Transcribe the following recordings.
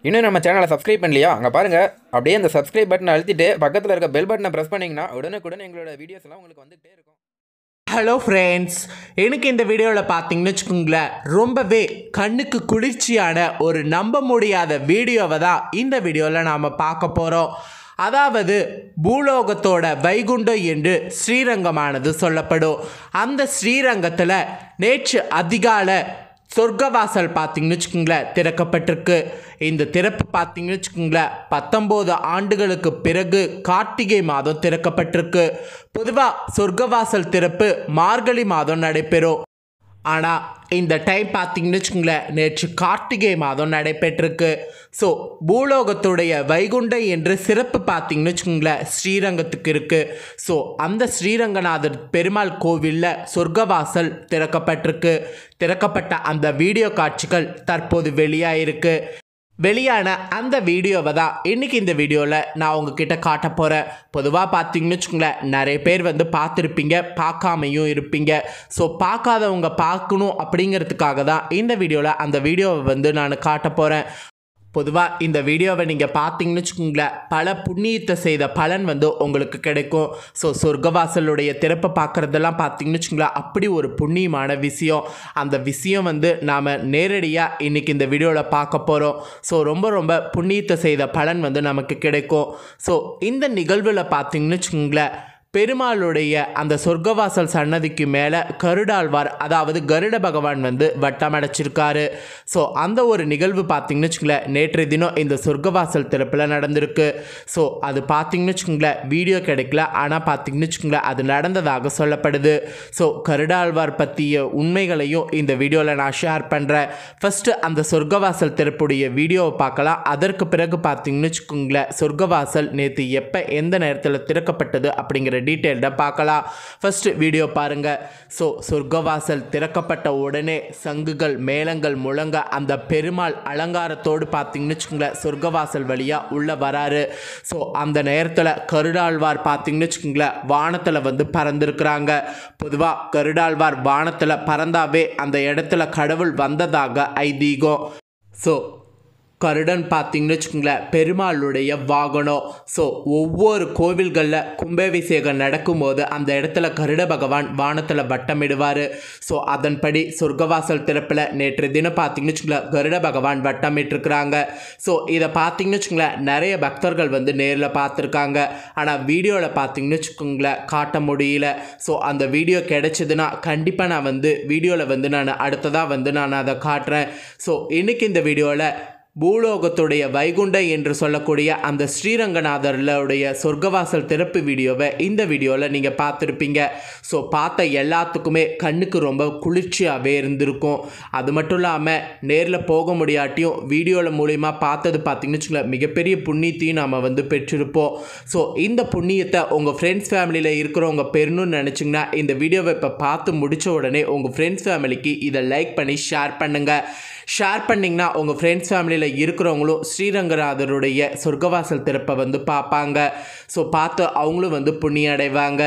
இன்னும் நம்ம சேனலை சப்ஸ்கிரைப் பண்ணலையா அங்கே பாருங்கள் அப்படியே அந்த சப்ஸ்கிரைப் பட்டனை அழுத்திட்டு பக்கத்தில் இருக்க பெல் பட்டனை ப்ரெஸ் பண்ணிங்கன்னா உடனுக்குடன் எங்களோட வீடியோஸ் எல்லாம் உங்களுக்கு வந்துகிட்டே இருக்கும் ஹலோ ஃப்ரெண்ட்ஸ் எனக்கு இந்த வீடியோவில் பார்த்தீங்கன்னு வச்சுக்கோங்களேன் ரொம்பவே கண்ணுக்கு குளிர்ச்சியான ஒரு நம்ப முடியாத வீடியோவை தான் இந்த வீடியோவில் நாம் பார்க்க போகிறோம் அதாவது பூலோகத்தோட வைகுண்டம் என்று ஸ்ரீரங்கமானது சொல்லப்படும் அந்த ஸ்ரீரங்கத்தில் நேற்று அதிகாலை சொர்க்கவாசல் பார்த்தீங்கன்னு வச்சுக்கோங்களேன் திறக்கப்பட்டிருக்கு இந்த திறப்பு பார்த்தீங்கன்னு வச்சுக்கோங்களேன் பத்தொம்போது ஆண்டுகளுக்கு பிறகு கார்த்திகை மாதம் திறக்கப்பட்டிருக்கு பொதுவாக சொர்க்கவாசல் திறப்பு மார்கழி மாதம் நடைபெறும் ஆனால் இந்த டைம் பார்த்தீங்கன்னு வச்சுக்கோங்களேன் நேற்று கார்த்திகை மாதம் நடைபெற்றிருக்கு ஸோ பூலோகத்துடைய வைகுண்டம் என்று சிறப்பு பார்த்தீங்கன்னு வச்சுக்கோங்களேன் ஸ்ரீரங்கத்துக்கு இருக்குது ஸோ அந்த ஸ்ரீரங்கநாதர் பெருமாள் கோவிலில் சொர்க்கவாசல் திறக்கப்பட்டிருக்கு திறக்கப்பட்ட அந்த வீடியோ காட்சிகள் தற்போது வெளியாயிருக்கு வெளியான அந்த வீடியோவை தான் இன்றைக்கி இந்த வீடியோவில் நான் உங்ககிட்ட காட்ட போகிறேன் பொதுவாக பார்த்தீங்கன்னு வச்சுக்கோங்களேன் நிறைய பேர் வந்து பார்த்துருப்பீங்க பார்க்காமையும் இருப்பீங்க ஸோ பார்க்காதவங்க பார்க்கணும் அப்படிங்கிறதுக்காக தான் இந்த வீடியோவில் அந்த வீடியோவை வந்து நான் காட்ட போகிறேன் பொதுவாக இந்த வீடியோவை நீங்கள் பார்த்தீங்கன்னு வச்சுக்கோங்களேன் பல புண்ணியத்தை செய்த பலன் வந்து உங்களுக்கு கிடைக்கும் ஸோ சொர்க்கவாசலுடைய திறப்பை பார்க்குறதெல்லாம் பார்த்தீங்கன்னு வச்சுக்கோங்களேன் அப்படி ஒரு புண்ணியமான விஷயம் அந்த விஷயம் வந்து நாம் நேரடியாக இன்றைக்கி இந்த வீடியோவில் பார்க்க போகிறோம் ஸோ ரொம்ப ரொம்ப புண்ணியத்தை செய்த பலன் வந்து நமக்கு கிடைக்கும் ஸோ இந்த நிகழ்வில் பார்த்தீங்கன்னு வச்சுக்கோங்களேன் பெருமாளுடைய அந்த சொர்க்கவாசல் சன்னதிக்கு மேலே கருடாழ்வார் அதாவது கருட பகவான் வந்து வட்டமடைச்சிருக்காரு ஸோ அந்த ஒரு நிகழ்வு பார்த்தீங்கன்னு வச்சுங்களேன் நேற்றைய தினம் இந்த சொர்க்கவாசல் திறப்பில் நடந்திருக்கு ஸோ அது பார்த்தீங்கன்னு வச்சுக்கோங்களேன் வீடியோ கிடைக்கல ஆனால் பார்த்தீங்கன்னு வச்சுக்கோங்களேன் அது நடந்ததாக சொல்லப்படுது ஸோ கருடாழ்வார் பற்றிய உண்மைகளையும் இந்த வீடியோவில் நான் ஷேர் பண்ணுறேன் ஃபஸ்ட்டு அந்த சொர்க்கவாசல் திறப்புடைய வீடியோவை பார்க்கலாம் அதற்கு பிறகு பார்த்தீங்கன்னு வச்சுக்கோங்களேன் சொர்க்கவாசல் நேற்று எப்போ எந்த நேரத்தில் திறக்கப்பட்டது அப்படிங்கிற டீட்டெயில்டை பார்க்கலாம் ஃபஸ்ட்டு வீடியோ பாருங்கள் ஸோ சொர்க்கவாசல் திறக்கப்பட்ட உடனே சங்குகள் மேளங்கள் முழங்க அந்த பெருமாள் அலங்காரத்தோடு பார்த்தீங்கன்னு வச்சுக்கோங்களேன் சொர்க்கவாசல் வழியாக உள்ளே வராரு ஸோ அந்த நேரத்தில் கருடாழ்வார் பார்த்தீங்கன்னு வச்சுக்கோங்களேன் வானத்தில் வந்து பறந்துருக்குறாங்க பொதுவாக கருடாழ்வார் வானத்தில் பறந்தாவே அந்த இடத்துல கடவுள் வந்ததாக ஐதீகம் ஸோ கருடன் பார்த்தீங்கன்னு வச்சுக்கோங்களேன் பெருமாளுடைய வாகனம் ஸோ ஒவ்வொரு கோவில்களில் கும்பாபிஷேகம் நடக்கும்போது அந்த இடத்துல கருட பகவான் வானத்தில் வட்டமிடுவார் ஸோ அதன்படி சொர்க்கவாசல் திறப்பில் நேற்று தினம் பார்த்தீங்கன்னு வச்சுக்கோங்களேன் கருட பகவான் வட்டமிட்டிருக்கிறாங்க ஸோ இதை பார்த்தீங்கன்னு வச்சுக்கோங்களேன் நிறைய பக்தர்கள் வந்து நேரில் பார்த்துருக்காங்க ஆனால் வீடியோவில் பார்த்தீங்கன்னு வச்சுக்கோங்களேன் காட்ட முடியல ஸோ அந்த வீடியோ கிடைச்சதுன்னா கண்டிப்பாக நான் வந்து வீடியோவில் வந்து நான் அடுத்ததாக வந்து நான் அதை காட்டுறேன் ஸோ இன்றைக்கி இந்த வீடியோவில் பூலோகத்துடைய வைகுண்டம் என்று சொல்லக்கூடிய அந்த ஸ்ரீரங்கநாதருடைய சொர்க்கவாசல் திறப்பு வீடியோவை இந்த வீடியோவில் நீங்கள் பார்த்துருப்பீங்க ஸோ பார்த்த எல்லாத்துக்குமே கண்ணுக்கு ரொம்ப குளிர்ச்சியாகவே இருந்திருக்கும் அது மட்டும் இல்லாமல் நேரில் போக முடியாட்டியும் வீடியோவில் மூலிமா பார்த்தது பார்த்தீங்கன்னு வச்சுக்கோங்களேன் மிகப்பெரிய புண்ணியத்தையும் நாம் வந்து பெற்றிருப்போம் ஸோ இந்த புண்ணியத்தை உங்கள் ஃப்ரெண்ட்ஸ் ஃபேமிலியில் இருக்கிறவங்க பெறணும்னு நினச்சிங்கன்னா இந்த வீடியோவை இப்போ பார்த்து முடித்த உடனே உங்கள் ஃப்ரெண்ட்ஸ் ஃபேமிலிக்கு இதை லைக் பண்ணி ஷேர் பண்ணுங்கள் ஷேர் பண்ணிங்கன்னா உங்கள் ஃப்ரெண்ட்ஸ் ஃபேமிலியில் இருக்கிறவங்களும் ஸ்ரீரங்கநாதருடைய சொர்க்கவாசல் திறப்பை வந்து பார்ப்பாங்க ஸோ பார்த்து அவங்களும் வந்து புண்ணியம் அடைவாங்க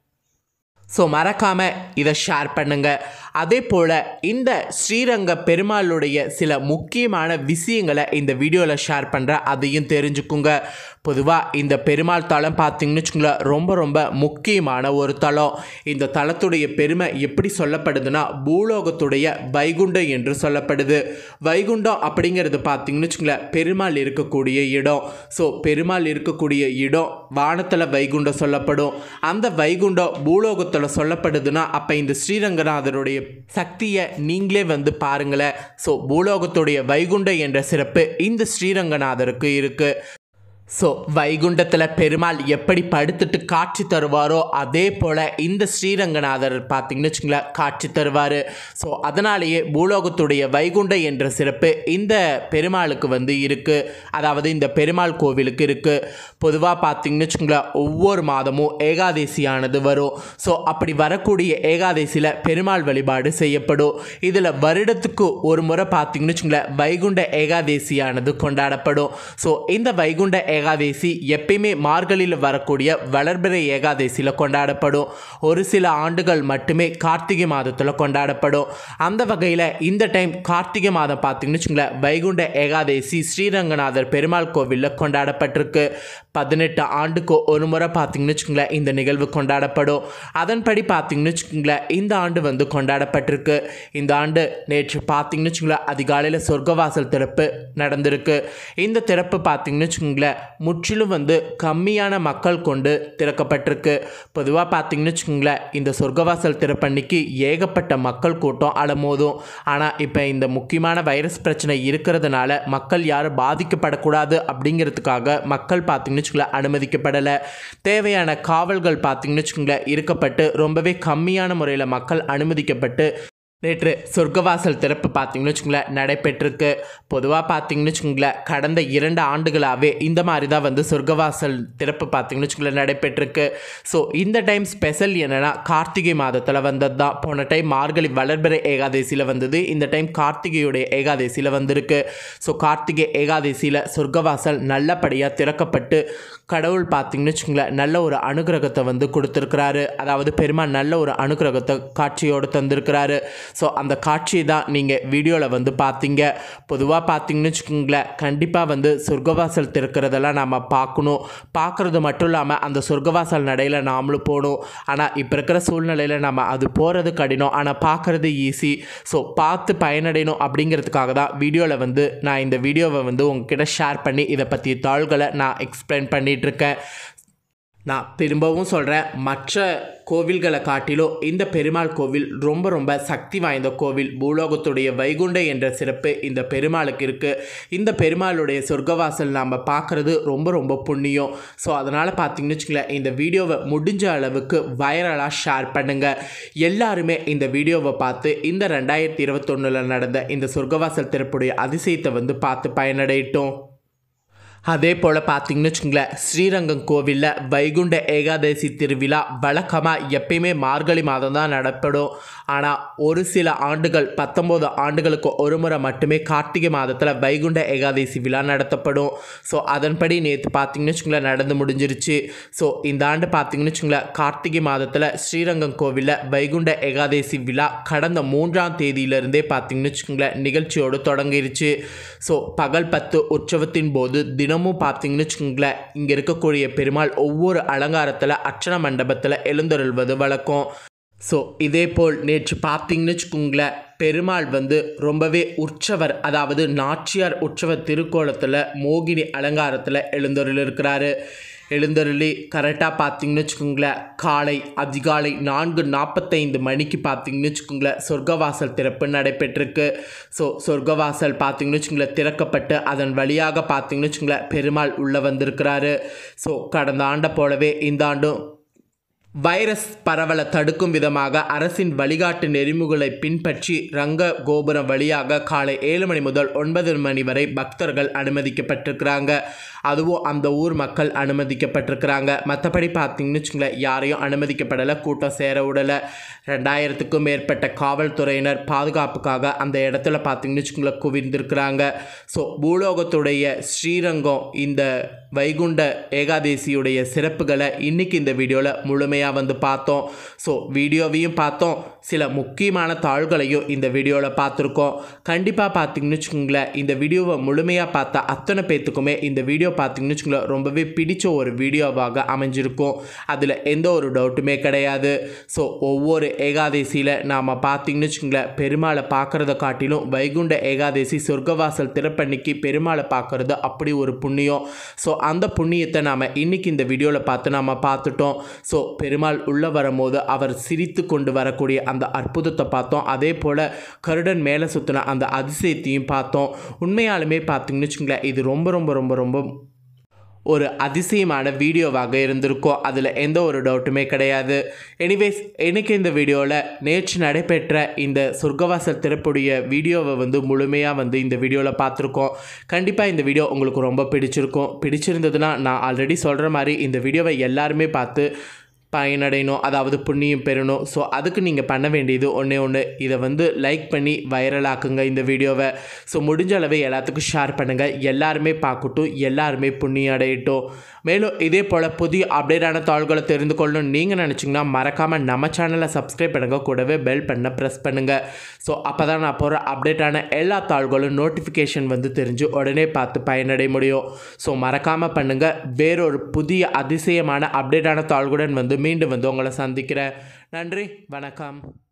ஸோ மறக்காமல் இதை ஷேர் பண்ணுங்கள் அதே போல் இந்த ஸ்ரீரங்க பெருமாளுடைய சில முக்கியமான விஷயங்களை இந்த வீடியோவில் ஷேர் பண்ணுறேன் அதையும் தெரிஞ்சுக்குங்க பொதுவாக இந்த பெருமாள் தலம் பார்த்தீங்கன்னு வச்சுக்கோங்களேன் ரொம்ப ரொம்ப முக்கியமான ஒரு தலம் இந்த தலத்துடைய பெருமை எப்படி சொல்லப்படுதுன்னா பூலோகத்துடைய வைகுண்டம் என்று சொல்லப்படுது வைகுண்டம் அப்படிங்கிறது பார்த்தீங்கன்னு வச்சுக்கோங்களேன் பெருமாள் இருக்கக்கூடிய இடம் ஸோ பெருமாள் இருக்கக்கூடிய இடம் வானத்தில் வைகுண்டம் சொல்லப்படும் அந்த வைகுண்டம் பூலோகத்தில் சொல்லப்படுதுன்னா அப்போ இந்த ஸ்ரீரங்கநாதருடைய சக்தியை நீங்களே வந்து பாருங்களேன் ஸோ பூலோகத்துடைய வைகுண்டம் என்ற சிறப்பு இந்த ஸ்ரீரங்கநாதருக்கு இருக்குது ஸோ வைகுண்டத்தில் பெருமாள் எப்படி படுத்துட்டு காட்சி தருவாரோ அதே போல் இந்த ஸ்ரீரங்கநாதர் பார்த்தீங்கன்னு வச்சுங்களேன் காட்சி தருவார் ஸோ அதனாலேயே பூலோகத்துடைய வைகுண்டம் என்ற சிறப்பு இந்த பெருமாளுக்கு வந்து இருக்குது அதாவது இந்த பெருமாள் கோவிலுக்கு இருக்குது பொதுவாக பார்த்தீங்கன்னு வச்சுங்களேன் ஒவ்வொரு மாதமும் ஏகாதேசியானது வரும் ஸோ அப்படி வரக்கூடிய ஏகாதேசியில் பெருமாள் வழிபாடு செய்யப்படும் இதில் வருடத்துக்கு ஒரு முறை பார்த்தீங்கன்னு வச்சுங்களேன் வைகுண்ட ஏகாதேசியானது கொண்டாடப்படும் ஸோ இந்த வைகுண்ட ஏகாதசி எப்பயுமே மார்கழியில் வரக்கூடிய வளர்பிறை ஏகாதசியில் கொண்டாடப்படும் ஒரு சில ஆண்டுகள் மட்டுமே கார்த்திகை மாதத்தில் கொண்டாடப்படும் அந்த வகையில் இந்த டைம் கார்த்திகை மாதம் பார்த்தீங்கன்னு வச்சுங்களேன் வைகுண்ட ஏகாதசி ஸ்ரீரங்கநாதர் பெருமாள் கோவிலில் கொண்டாடப்பட்டிருக்கு பதினெட்டு ஆண்டுக்கு ஒரு முறை பார்த்தீங்கன்னு வச்சுங்களேன் இந்த நிகழ்வு கொண்டாடப்படும் அதன்படி பார்த்தீங்கன்னு வச்சுக்கோங்களேன் இந்த ஆண்டு வந்து கொண்டாடப்பட்டிருக்கு இந்த ஆண்டு நேற்று பார்த்தீங்கன்னு வச்சுங்களேன் அதிகாலையில் சொர்க்கவாசல் திறப்பு நடந்திருக்கு இந்த திறப்பு பார்த்தீங்கன்னு வச்சுக்கோங்களேன் முற்றிலும் வந்து கம்மியான மக்கள் கொண்டு திறக்கப்பட்டிருக்கு பொதுவாக பார்த்தீங்கன்னு வச்சுக்கோங்களேன் இந்த சொர்க்கவாசல் திறப்பன்னைக்கு ஏகப்பட்ட மக்கள் கூட்டம் அலமோதும் ஆனால் இப்போ இந்த முக்கியமான வைரஸ் பிரச்சனை இருக்கிறதுனால மக்கள் யாரும் பாதிக்கப்படக்கூடாது அப்படிங்கிறதுக்காக மக்கள் பார்த்தீங்கன்னு வச்சுக்கோங்களேன் அனுமதிக்கப்படலை தேவையான காவல்கள் பார்த்தீங்கன்னு வச்சுக்கோங்களேன் இருக்கப்பட்டு ரொம்பவே கம்மியான முறையில் மக்கள் அனுமதிக்கப்பட்டு நேற்று சொர்க்கவாசல் திறப்பு பார்த்தீங்கன்னு வச்சுங்களேன் நடைபெற்றிருக்கு பொதுவாக பார்த்தீங்கன்னு வச்சுங்களேன் கடந்த இரண்டு ஆண்டுகளாகவே இந்த மாதிரி தான் வந்து சொர்க்கவாசல் திறப்பு பார்த்தீங்கன்னு வச்சுங்களேன் நடைபெற்றிருக்கு ஸோ இந்த டைம் ஸ்பெஷல் என்னென்னா கார்த்திகை மாதத்தில் வந்தது தான் போன டைம் மார்கழி வளர்பிறை ஏகாதசியில் வந்தது இந்த டைம் கார்த்திகையுடைய ஏகாதசியில் வந்திருக்கு ஸோ கார்த்திகை ஏகாதசியில் சொர்க்கவாசல் நல்லபடியாக திறக்கப்பட்டு கடவுள் பார்த்தீங்கன்னு வச்சுங்களேன் நல்ல ஒரு அனுகிரகத்தை வந்து கொடுத்துருக்கிறாரு அதாவது பெருமாள் நல்ல ஒரு அனுகிரகத்தை காட்சியோடு தந்திருக்கிறாரு ஸோ அந்த காட்சியை தான் நீங்கள் வீடியோவில் வந்து பார்த்தீங்க பொதுவாக பார்த்தீங்கன்னு வச்சுக்கோங்களேன் கண்டிப்பாக வந்து சொர்க்கவாசல் திறக்கிறதெல்லாம் நாம் பார்க்கணும் பார்க்குறது மட்டும் இல்லாமல் அந்த சொர்க்கவாசல் நடையில் நாமளும் போகணும் ஆனால் இப்போ இருக்கிற சூழ்நிலையில் நம்ம அது போகிறது கடினம் ஆனால் பார்க்குறது ஈஸி ஸோ பார்த்து பயனடையணும் அப்படிங்கிறதுக்காக தான் வீடியோவில் வந்து நான் இந்த வீடியோவை வந்து உங்ககிட்ட ஷேர் பண்ணி இதை பற்றிய தாள்களை நான் எக்ஸ்பிளைன் பண்ணிகிட்ருக்கேன் நான் திரும்பவும் சொல்கிறேன் மற்ற கோவில்களை காட்டிலும் இந்த பெருமாள் கோவில் ரொம்ப ரொம்ப சக்தி வாய்ந்த கோவில் பூலோகத்துடைய வைகுண்ட என்ற சிறப்பு இந்த பெருமாளுக்கு இருக்குது இந்த பெருமாளுடைய சொர்க்கவாசல் நாம் பார்க்குறது ரொம்ப ரொம்ப புண்ணியம் ஸோ அதனால் பார்த்தீங்கன்னு வச்சுங்களேன் இந்த வீடியோவை முடிஞ்ச அளவுக்கு வைரலாக ஷேர் பண்ணுங்கள் எல்லாருமே இந்த வீடியோவை பார்த்து இந்த ரெண்டாயிரத்தி இருபத்தொன்னில் நடந்த இந்த சொர்க்கவாசல் திறப்புடைய அதிசயத்தை வந்து பார்த்து பயனடையட்டும் அதே போல் பார்த்தீங்கன்னு வச்சுங்களேன் ஸ்ரீரங்கம் கோவிலில் வைகுண்ட ஏகாதசி திருவிழா வழக்கமாக எப்பயுமே மார்கழி மாதம் தான் நடப்படும் ஆனால் ஒரு சில ஆண்டுகள் பத்தொம்போது ஆண்டுகளுக்கு ஒரு முறை மட்டுமே கார்த்திகை மாதத்தில் வைகுண்ட ஏகாதசி விழா நடத்தப்படும் ஸோ அதன்படி நேற்று பார்த்தீங்கன்னு வச்சுங்களேன் நடந்து முடிஞ்சிருச்சு ஸோ இந்த ஆண்டு பார்த்தீங்கன்னு வச்சுங்களேன் கார்த்திகை மாதத்தில் ஸ்ரீரங்கம் கோவிலில் வைகுண்ட ஏகாதசி விழா கடந்த மூன்றாம் தேதியிலிருந்தே பார்த்தீங்கன்னு வச்சுங்களேன் நிகழ்ச்சியோடு தொடங்கிருச்சு ஸோ பகல் பத்து உற்சவத்தின் போது தினமும் பார்த்தீங்கன்னு வச்சுக்கோங்களேன் இங்கே இருக்கக்கூடிய பெருமாள் ஒவ்வொரு அலங்காரத்தில் அர்ச்சன மண்டபத்தில் எழுந்தருள்வது வழக்கம் ஸோ இதே போல் நேற்று பார்த்தீங்கன்னு வச்சுக்கோங்களேன் பெருமாள் வந்து ரொம்பவே உற்சவர் அதாவது நாச்சியார் உற்சவ திருக்கோலத்தில் மோகினி அலங்காரத்தில் எழுந்தருள் இருக்கிறாரு எழுந்தருளி கரெக்டாக பார்த்தீங்கன்னு வச்சுக்கோங்களேன் காலை அதிகாலை நான்கு நாற்பத்தைந்து மணிக்கு பார்த்தீங்கன்னு வச்சுக்கோங்களேன் சொர்க்கவாசல் திறப்பு நடைபெற்றிருக்கு ஸோ சொர்க்கவாசல் பார்த்தீங்கன்னு வச்சுக்கோங்களேன் திறக்கப்பட்டு அதன் வழியாக பார்த்தீங்கன்னு வச்சுக்கோங்களேன் பெருமாள் உள்ளே வந்திருக்கிறாரு ஸோ கடந்த ஆண்டை போலவே இந்த ஆண்டும் வைரஸ் பரவலை தடுக்கும் விதமாக அரசின் வழிகாட்டு நெறிமுகளை பின்பற்றி ரங்க கோபுரம் வழியாக காலை ஏழு மணி முதல் ஒன்பது மணி வரை பக்தர்கள் அனுமதிக்கப்பட்டிருக்கிறாங்க அதுவும் அந்த ஊர் மக்கள் அனுமதிக்கப்பட்டிருக்கிறாங்க மற்றபடி பார்த்தீங்கன்னு வச்சுங்களேன் யாரையும் அனுமதிக்கப்படலை கூட்டம் சேர விடலை ரெண்டாயிரத்துக்கும் மேற்பட்ட காவல்துறையினர் பாதுகாப்புக்காக அந்த இடத்துல பார்த்தீங்கன்னு வச்சுங்களேன் குவிந்திருக்கிறாங்க ஸோ பூலோகத்துடைய ஸ்ரீரங்கம் இந்த வைகுண்ட ஏகாதேசியுடைய சிறப்புகளை இன்னைக்கு இந்த வீடியோவில் முழுமையாக வந்து பார்த்தோம் ஸோ வீடியோவையும் பார்த்தோம் சில முக்கியமான தாள்களையும் இந்த வீடியோவில் பார்த்துருக்கோம் கண்டிப்பாக பார்த்தீங்கன்னு வச்சுக்கோங்களேன் இந்த வீடியோவை முழுமையாக பார்த்தா அத்தனை பேர்த்துக்குமே இந்த வீடியோ பார்த்தீங்கன்னு வச்சுக்கோங்களேன் ரொம்பவே பிடிச்ச ஒரு வீடியோவாக அமைஞ்சிருக்கும் அதில் எந்த ஒரு டவுட்டுமே கிடையாது ஸோ ஒவ்வொரு ஏகாதசியில் நாம் பார்த்தீங்கன்னு வச்சுக்கோங்களேன் பெருமாளை பார்க்குறத காட்டிலும் வைகுண்ட ஏகாதசி சொர்க்கவாசல் திறப்பன்னைக்கு பெருமாளை பார்க்குறது அப்படி ஒரு புண்ணியம் ஸோ அந்த புண்ணியத்தை நாம் இன்னைக்கு இந்த வீடியோவில் பார்த்து நாம் பார்த்துட்டோம் ஸோ பெருமாள் உள்ளே வரும்போது அவர் சிரித்து கொண்டு வரக்கூடிய அந்த அற்புதத்தை பார்த்தோம் அதே போல் கருடன் மேலே சுற்றின அந்த அதிசயத்தையும் பார்த்தோம் உண்மையாலுமே பார்த்தீங்கன்னு வச்சுங்களேன் இது ரொம்ப ரொம்ப ரொம்ப ரொம்ப ஒரு அதிசயமான வீடியோவாக இருந்திருக்கும் அதில் எந்த ஒரு டவுட்டுமே கிடையாது எனிவேஸ் எனக்கு இந்த வீடியோவில் நேற்று நடைபெற்ற இந்த சொர்க்கவாசல் திறப்புடைய வீடியோவை வந்து முழுமையாக வந்து இந்த வீடியோவில் பார்த்துருக்கோம் கண்டிப்பாக இந்த வீடியோ உங்களுக்கு ரொம்ப பிடிச்சிருக்கும் பிடிச்சிருந்ததுன்னா நான் ஆல்ரெடி சொல்கிற மாதிரி இந்த வீடியோவை எல்லாருமே பார்த்து பயனடையணும் அதாவது புண்ணியம் பெறணும் ஸோ அதுக்கு நீங்கள் பண்ண வேண்டியது ஒன்றே ஒன்று இதை வந்து லைக் பண்ணி வைரலாக்குங்க இந்த வீடியோவை ஸோ முடிஞ்ச அளவு எல்லாத்துக்கும் ஷேர் பண்ணுங்கள் எல்லாருமே பார்க்கட்டும் எல்லாருமே புண்ணியம் அடையட்டும் மேலும் இதே போல் புதிய அப்டேட்டான தாள்களை தெரிந்து கொள்ளணும் நீங்கள் நினச்சிங்கன்னா மறக்காமல் நம்ம சேனலை சப்ஸ்கிரைப் பண்ணுங்கள் கூடவே பெல் பண்ண ப்ரெஸ் பண்ணுங்கள் ஸோ அப்போ தான் நான் போகிற அப்டேட்டான எல்லா தாள்களும் நோட்டிஃபிகேஷன் வந்து தெரிஞ்சு உடனே பார்த்து பயனடைய முடியும் ஸோ மறக்காமல் பண்ணுங்கள் வேறொரு புதிய அதிசயமான அப்டேட்டான தாள்களுடன் வந்து மீண்டும் வந்து உங்களை சந்திக்கிறேன் நன்றி வணக்கம்